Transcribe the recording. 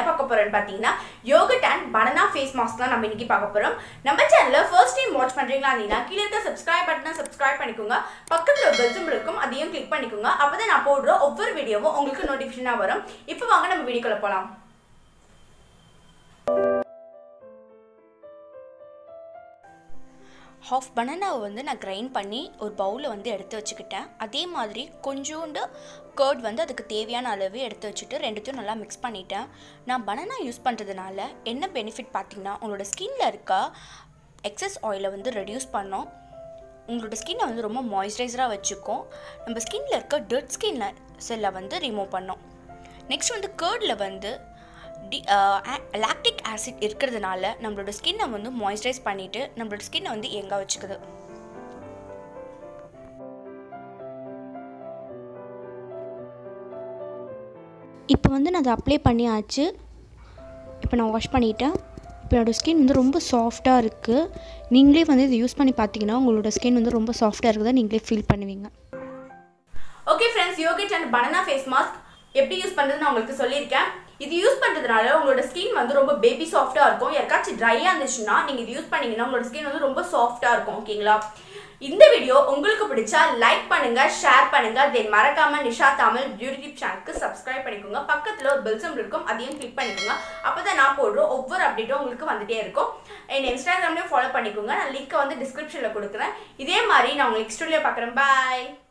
பார்க்க போறோம்னு பார்த்தீங்கன்னா yogurt and banana face mask தான் நம்ம இன்னைக்கு பார்க்க போறோம் நம்ம சேனல்ல ஃபர்ஸ்ட் டைம் வாட்ச் பண்றீங்களா அப்படின்னா கீழே இருக்க சப்ஸ்கிரைப் பட்டனை சப்ஸ்கிரைப் பண்ணிக்கோங்க பக்கத்துல பெல் சிம்பிள் இருக்கும் அதையும் கிளிக் பண்ணிக்கோங்க அப்பதான் நான் போடுற ஒவ்வொரு வீடியோவும் உங்களுக்கு நோட்டிஃபிகேஷனா வரும் இப்போ வாங்க நம்ம வீடியோக்குள்ள போலாம் ஹாஃப் பனானாவை வந்து நான் கிரைண்ட் பண்ணி ஒரு பவுலில் வந்து எடுத்து வச்சுக்கிட்டேன் அதே மாதிரி கொஞ்சோண்டு கர்ட் வந்து அதுக்கு தேவையான அளவு எடுத்து வச்சுட்டு ரெண்டுத்தையும் நல்லா மிக்ஸ் பண்ணிட்டேன் நான் பனானா யூஸ் பண்ணுறதுனால என்ன பெனிஃபிட் பார்த்தீங்கன்னா உங்களோட ஸ்கின்ல இருக்க எக்ஸஸ் ஆயிலை வந்து ரெடியூஸ் பண்ணோம் உங்களோட ஸ்கின்னை வந்து ரொம்ப மாய்ஸ்சரைசராக வச்சுக்கும் நம்ம ஸ்கின்ல இருக்க டெட் ஸ்கின்ல செல்லை வந்து ரிமூவ் பண்ணோம் நெக்ஸ்ட் வந்து கேர்டில் வந்து டி லாக்டிக் ஆசிட் இருக்கிறதுனால நம்மளோட ஸ்கின்னை வந்து மாய்ஸ்சரைஸ் பண்ணிவிட்டு நம்மளோட ஸ்கின்னை வந்து எங்க வச்சுக்குது இப்போ வந்து நான் அதை அப்ளை பண்ணியாச்சு இப்போ நான் வாஷ் பண்ணிட்டேன் இப்போ என்னோடய ஸ்கின் வந்து ரொம்ப சாஃப்டாக இருக்குது நீங்களே வந்து இதை யூஸ் பண்ணி பார்த்தீங்கன்னா உங்களோட ஸ்கின் வந்து ரொம்ப சாஃப்டாக இருக்குதா நீங்களே ஃபீல் பண்ணுவீங்க okay friends yogurt and banana face mask எப்படி யூஸ் பண்ணுறது நான் உங்களுக்கு சொல்லியிருக்கேன் இது யூஸ் பண்ணுறதுனால உங்களோட ஸ்கின் வந்து ரொம்ப பேபி சாஃப்டாக இருக்கும் யாருக்காச்சும் ட்ரையாக இருந்துச்சுன்னா நீங்கள் இது யூஸ் பண்ணீங்கன்னா உங்களோட ஸ்கின் வந்து ரொம்ப சாஃப்டாக இருக்கும் ஓகேங்களா இந்த வீடியோ உங்களுக்கு பிடிச்சா லைக் பண்ணுங்க ஷேர் பண்ணுங்க தென் மறக்காம நிஷா தமிழ் பியூட்டி டிப் சேனலுக்கு சப்ஸ்கிரைப் பண்ணிக்கோங்க பக்கத்தில் ஒரு பெல் சிம்பிள் இருக்கும் அதையும் கிளிக் பண்ணிக்கோங்க அப்பதான் நான் போடுற ஒவ்வொரு அப்டேட்டும் உங்களுக்கு வந்துட்டே இருக்கும் என் இன்ஸ்டாகிராம்லேயும் ஃபாலோ பண்ணிக்கோங்க நான் லிங்க்கை வந்து டிஸ்கிரிப்ஷனில் கொடுக்குறேன் இதே மாதிரி நான் உங்களுக்கு நெக்ஸ்ட் வீடியோ பார்க்குறேன் பாய்